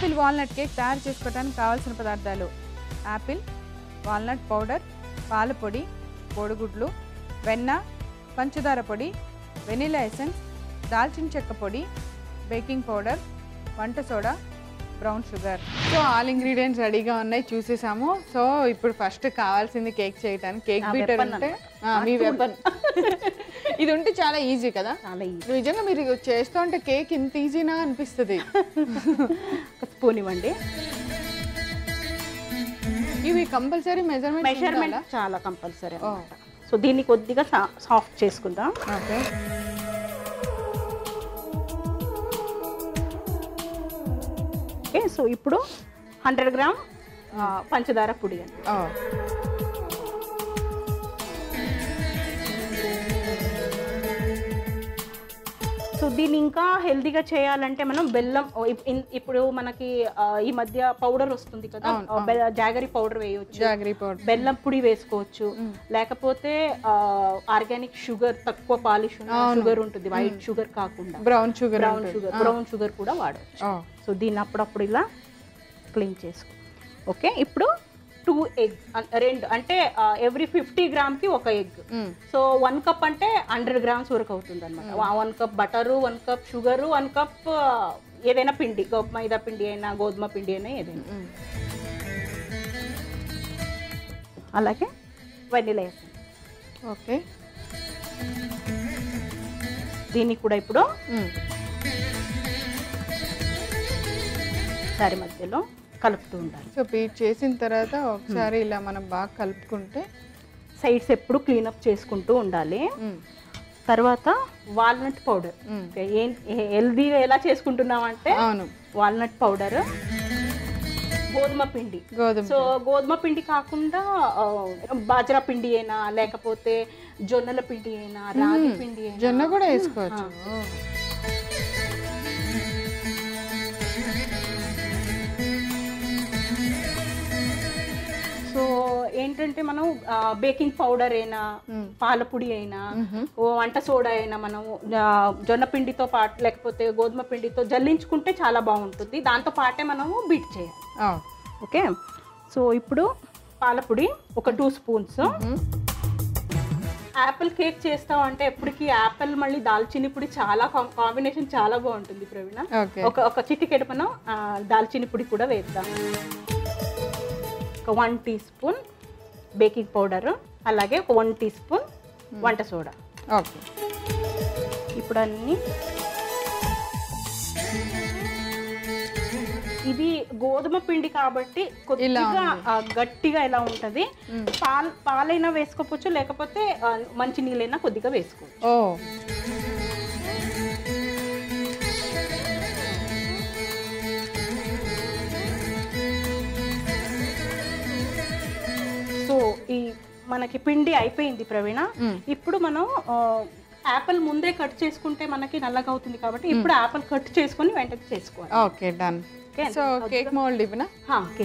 Apple walnut cake తయారు చేసుకోవడానికి కావాల్సిన పదార్థాలు యాపిల్ వాల్నట్ పౌడర్ పాల పొడి కోడిగుడ్లు వెన్న పంచదార పొడి వెనిలా ఎసెన్స్ దాల్చిన చెక్క పొడి బేకింగ్ పౌడర్ వంట soda brown sugar so all ingredients రెడీగా ఉన్నాయి చూసేసాము సో ఇప్పుడు ఫస్ట్ కావాల్సింది కేక్ చేయడానికి కేక్ నా బీటర్ weapon ఉంటే అన్నమాట. ఆ, మీ వెపన్ ఇది ఉంటే చాలా ఈజీ కదా చాలా ఈజీ నిజంగా మీరు ఇది చేస్తూ ఉంటే కేక్ ఇంత ఈజీనా అనిపిస్తుంది ఒక స్పూన్ ఇవ్వండి ఇవి కంపల్సరీ మెజర్మెంట్ మెజర్మెంట్ చాలా కంపల్సరీ అన్నమాట సో దీన్ని కొద్దిగా సాఫ్ట్ చేసుకుందాం ఓకే ఓకే సో ఇప్పుడు హండ్రెడ్ గ్రామ్ ఆ, పంచదార పొడి అండి సో దీన్ని ఇంకా హెల్తీగా చేయాలంటే మనం బెల్లం ఓ, ఇప్- ఇన్- ఇప్పుడు మనకి ఆ, ఈ మధ్య పౌడర్ వస్తుంది కదా అవును, ఆ, బె- జాగరీ పౌడర్ వేయవచ్చు జాగరీ పౌడర్ బెల్లం పొడి వేసుకోవచ్చు లేకపోతే ఆర్గానిక్ షుగర్ తక్కువ పాలిష్ షుగర్ ఉంటుంది వైట్ షుగర్ కాకుండా brown sugar brown sugar brown sugar కూడా వాడవచ్చు సో దీన్ని అప్పుడప్పుడు ఇలా క్లీన్ చేసుకో ఓకే ఇప్పుడు టూ ఎగ్ రెండు అంటే ఎవ్రీ ఫిఫ్టీ గ్రామ్కి ఒక ఎగ్ సో వన్ కప్ అంటే హండ్రెడ్ గ్రామ్స్ వరకు అవుతుంది అనమాట one cup butter one cup sugar one cup ఏదైనా పిండి గో- మైదా పిండి అయినా గోధుమ పిండి అయినా ఏదైనా అలాగే వెనిలా ఎసెన్స్ ఓకే దీన్ని కూడా ఇప్పుడు దారి మధ్యలో కలుపుతూ ఉండాలి సో బీట్ చేసిన తర్వాత ఒకసారి ఇలా మనం బాగా కలుపుకుంటే సైడ్స్ ఎప్పుడు క్లీనప్ చేసుకుంటూ ఉండాలి మ్మ్. తర్వాత వాల్నట్ పౌడర్ మ్మ్. ఏం హెల్దీగా ఎలా చేసుకుంటున్నాం అంటే అవును వాల్నట్ పౌడర్ గోధుమ పిండి గోధుమ సో గోధుమ పిండి కాకుండా ఆ, బాజ్రా పిండి అయినా లేకపోతే జొన్నల పిండి అయినా రాగి పిండి అయినా జొన్న కూడా వేసుకోవచ్చు సో ఏంటంటే మనం బేకింగ్ పౌడర్ అయినా పాలపొడి అయినా ఓ వంట సోడా అయినా మనం ఆ, జొన్న పిండితో పాటు లేకపోతే గోధుమ పిండితో జల్లించుకుంటే చాలా బాగుంటుంది దాంతో పాటే మనము బీట్ చేయాలి ఆ. ఓకే సో ఇప్పుడు పాలపొడి ఒక టూ స్పూన్స్ యాపిల్ కేక్ చేస్తాం అంటే ఎప్పటికీ యాపిల్ మళ్ళీ దాల్చిని పొడి చాలా కాంబినేషన్ చాలా బాగుంటుంది ప్రవీణ ఓకే ఒక ఒక చిటికెడు మనం ఆ, దాల్చిని పొడి కూడా వేద్దాం ఒక one teaspoon baking powder అలాగే ఒక వన్ టీ స్పూన్ వంట సోడా ఓకే ఇప్పుడు అన్ని ఇది గోధుమ పిండి కాబట్టి కొద్దిగా ఆ, గట్టిగా ఎలా ఉంటది పాల్ పాలైనా వేసుకోవచ్చు లేకపోతే ఆ, మంచి నీళ్ళైనా కొద్దిగా వేసుకోవచ్చు ఓ సో ఈ మనకి పిండి అయిపోయింది ప్రవీణ ఇప్పుడు మనం ఆ, యాపిల్ ముందే కట్ చేసుకుంటే మనకి నల్లగా అవుతుంది కాబట్టి ఇప్పుడు యాపిల్ కట్ చేసుకొని వెంటనే చేసుకోవాలి okay done okay so cake mould ఇవ్వనా హా, ఓకే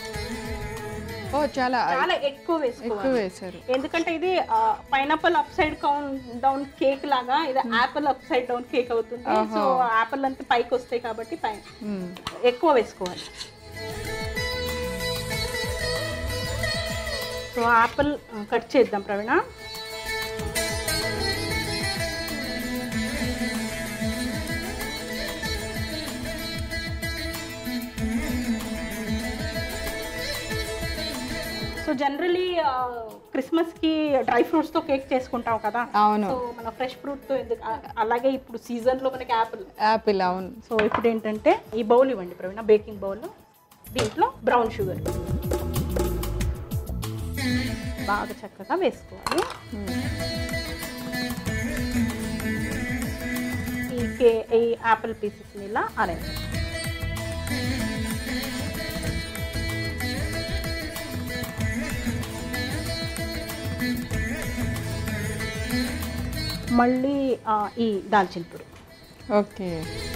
ఓ చాలా చాలా ఎక్కువ వేసుకోవాలి ఎక్కువ వేశారు ఎందుకంటే ఇది pineapple upside down cake లాగా ఇది apple upside down cake అవుతుంది సో యాపిల్ అంతా పైకి వస్తాయి కాబట్టి పై మ్మ్. ఎక్కువ వేసుకోవాలి సో యాపిల్ కట్ చేద్దాం ప్రవీణ సో జనరలీ క్రిస్మస్ కి డ్రై ఫ్రూట్స్ తో కేక్ చేసుకుంటాం కదా అవును సో మన ఫ్రెష్ ఫ్రూట్ తో ఎందుకు ఆ- అలాగే ఇప్పుడు సీజన్ లో మనకి యాపిల్ యాపిల్ అవును సో ఇప్పుడు ఏంటంటే ఈ బౌల్ ఇవ్వండి ప్రవీణ బేకింగ్ బౌల్ దీంట్లో బ్రౌన్ షుగర్ బాగా చక్కగా వేసుకోవాలి ఈ కే ఈ యాపిల్ పీసెస్ ఇలా అరేంజ్ మళ్ళీ ఆ, ఈ దాల్చిన పొడి ఓకే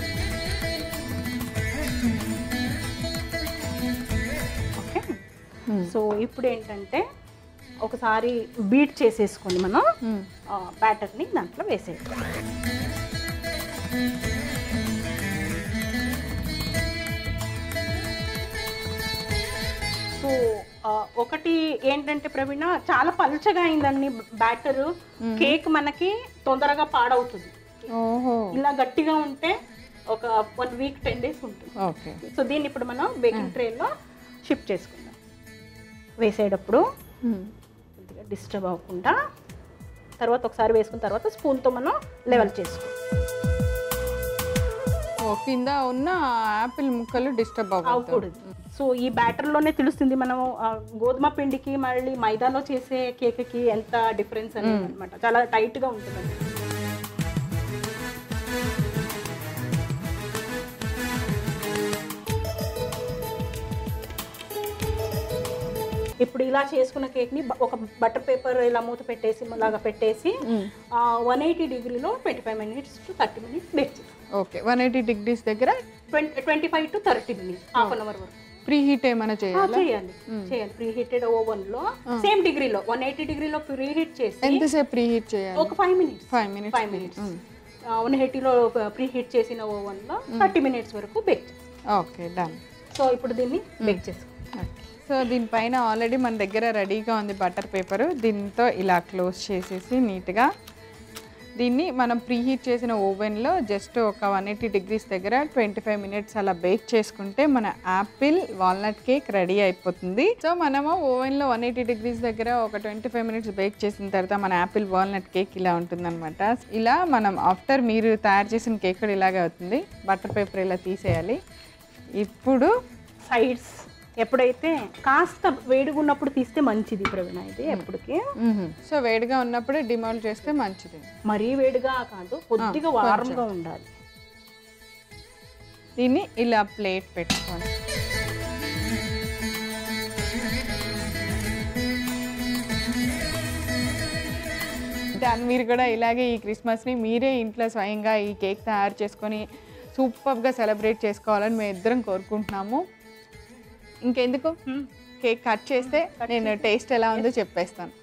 ఓకే సో ఇప్పుడు ఏంటంటే ఒకసారి బీట్ చేసేసుకొని మనం బ్యాటర్ని దాంట్లో వేసేస్తాం సో ఆ, ఒకటి ఏంటంటే ప్రవీణ చాలా పలుచగా అయిందండి బ్యాటర్ కేక్ మనకి తొందరగా పాడవుతుంది ఓహో ఇలా గట్టిగా ఉంటే ఒక వన్ వీక్ టెన్ డేస్ ఉంటుంది ఓకే సో దీన్ని ఇప్పుడు మనం బేకింగ్ ట్రేలో షిఫ్ట్ చేసుకుందాం వేసేటప్పుడు కొద్దిగా డిస్టర్బ్ అవ్వకుండా తర్వాత ఒకసారి వేసుకున్న తర్వాత స్పూన్తో మనం లెవెల్ చేసుకో ఓ కింద ఉన్న యాపిల్ ముక్కలు డిస్టర్బ్ అవ్వకూడదు అవ్వకూడదు సో ఈ బ్యాటర్లోనే తెలుస్తుంది మనము ఆ, గోధుమ పిండికి మళ్ళీ మైదాలో చేసే కేక్కి ఎంత డిఫరెన్స్ అనేది అనమాట చాలా టైట్గా ఉంటుంది ఇప్పుడు ఇలా చేసుకున్న కేక్ని బ- ఒక బటర్ పేపర్ ఇలా మూత పెట్టేసి లాగా పెట్టేసి వన్ ఎయిటీ డిగ్రీలో twenty five minutes to thirty minutes bake చేస్తాం ఓకే వన్ ఎయిటీ డిగ్రీస్ దగ్గర twenty twenty five to thirty minutes half an hour వరకు ప్రీ హీట్ ఏమైనా ఆ, చేయాలి చేయాలి చేయాలి ప్రీ హీటెడ్ ఓవెన్ లో సేమ్ డిగ్రీలో వన్ ఎయిటీ డిగ్రీలో ప్రీ హీట్ చేసి ఎంతసేపు ప్రీ హీట్ చేయాలి ఒక five minutes five minutes five minutes one ఎయిటీలో ప్రీ హీట్ చేసిన ఓవెన్ లో థర్టీ మినిట్స్ వరకు బేక్ చేస్తాం ఓకే డన్ సో ఇప్పుడు దీన్ని బేక్ చేసుకో సో దీనిపైన ఆల్రెడీ మన దగ్గర రెడీగా ఉంది బటర్ పేపర్ దీంతో ఇలా క్లోజ్ చేసేసి నీట్గా దీన్ని మనం ప్రీ హీట్ చేసిన ఓవెన్లో జస్ట్ ఒక వన్ ఎయిటీ డిగ్రీస్ దగ్గర ట్వంటీ ఫైవ్ మినిట్స్ అలా బేక్ చేసుకుంటే మన యాపిల్ వాల్నట్ కేక్ రెడీ అయిపోతుంది సో మనము ఓవెన్లో వన్ ఎయిటీ డిగ్రీస్ దగ్గర ఒక ట్వంటీ ఫైవ్ మినిట్స్ బేక్ చేసిన తర్వాత మన యాపిల్ వాల్నట్ కేక్ ఇలా ఉంటుందన్నమాట ఇలా మనం ఆఫ్టర్ మీరు తయారు చేసిన కేక్ కూడా ఇలాగే అవుతుంది బటర్ పేపర్ ఇలా తీసేయాలి ఇప్పుడు సైడ్స్ ఎప్పుడైతే కాస్త వేడిగా ఉన్నప్పుడు తీస్తే మంచిది ప్రవీణ ఇది ఎప్పటికి సో వేడిగా ఉన్నప్పుడే డిమాల్డ్ చేస్తే మంచిది మరీ వేడిగా కాదు కొద్దిగా వారంగా ఉండాలి దీన్ని ఇలా ప్లేట్ పెట్టుకోండి దాని మీరు కూడా ఇలాగే ఈ క్రిస్మస్ని మీరే ఇంట్లో స్వయంగా ఈ కేక్ తయారు చేసుకొని సూపర్గా సెలబ్రేట్ చేసుకోవాలని మేము ఇద్దరం కోరుకుంటున్నాము ఇంకెందుకు కేక్ కట్ చేస్తే నేను టేస్ట్ ఎలా ఉందో చెప్పేస్తాను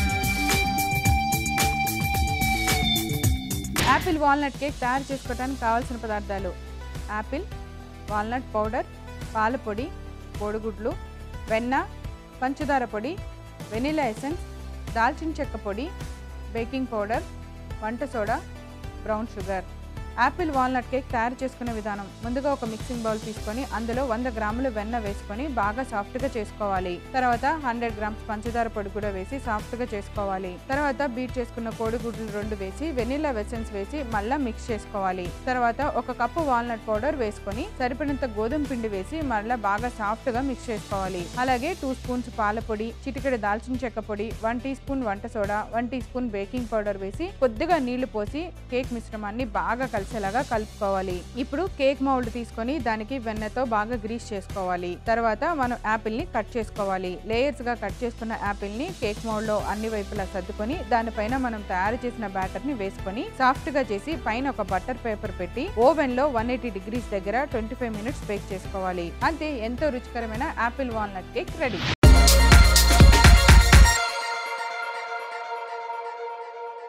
యాపిల్ వాల్నట్ కేక్ తయారు చేసుకోవడానికి కావాల్సిన పదార్థాలు యాపిల్ వాల్నట్ పౌడర్ పాల పొడి కోడిగుడ్లు వెన్న పంచదార పొడి వెనిలా ఎసెన్స్ దాల్చిన చెక్క పొడి బేకింగ్ పౌడర్ వంట soda brown sugar apple walnut cake తయారు చేసుకునే విధానం ముందుగా ఒక మిక్సింగ్ బౌల్ తీసుకొని అందులో వంద గ్రాములు వెన్న వేసుకొని బాగా సాఫ్ట్గా చేసుకోవాలి తర్వాత హండ్రెడ్ గ్రామ్స్ పంచదార పొడి కూడా వేసి సాఫ్ట్గా చేసుకోవాలి తర్వాత బీట్ చేసుకున్న కోడిగుడ్లు రెండు వేసి వెనిలా వెసెన్స్ వేసి మళ్ళా మిక్స్ చేసుకోవాలి తర్వాత ఒక కప్పు వాల్నట్ పౌడర్ వేసుకొని సరిపడినంత గోధుమ పిండి వేసి మళ్ళా బాగా సాఫ్ట్గా మిక్స్ చేసుకోవాలి అలాగే టూ స్పూన్స్ పాల పొడి చిటికెడు దాల్చిన చెక్క పొడి వన్ టీ స్పూన్ వంట soda one teaspoon baking powder వేసి కొద్దిగా నీళ్లు పోసి కేక్ మిశ్రమాన్ని బాగా కలిసేలాగా కలుపుకోవాలి ఇప్పుడు కేక్ మౌల్డ్ తీసుకొని దానికి వెన్నతో బాగా గ్రీస్ చేసుకోవాలి తర్వాత మనం యాపిల్ ని కట్ చేసుకోవాలి లేయర్స్ గా కట్ చేసుకున్న యాపిల్ ని కేక్ మౌల్డ్ లో అన్ని వైపులా సర్దుకొని దానిపైన మనం తయారు చేసిన బ్యాటర్ ని వేసుకొని సాఫ్ట్ గా చేసి పైన ఒక బటర్ పేపర్ పెట్టి ఓవెన్ లో వన్ ఎయిటీ డిగ్రీస్ దగ్గర ట్వంటీ ఫైవ్ మినిట్స్ బేక్ చేసుకోవాలి అంతే ఎంతో రుచికరమైన యాపిల్ వాల్నట్ కేక్ రెడీ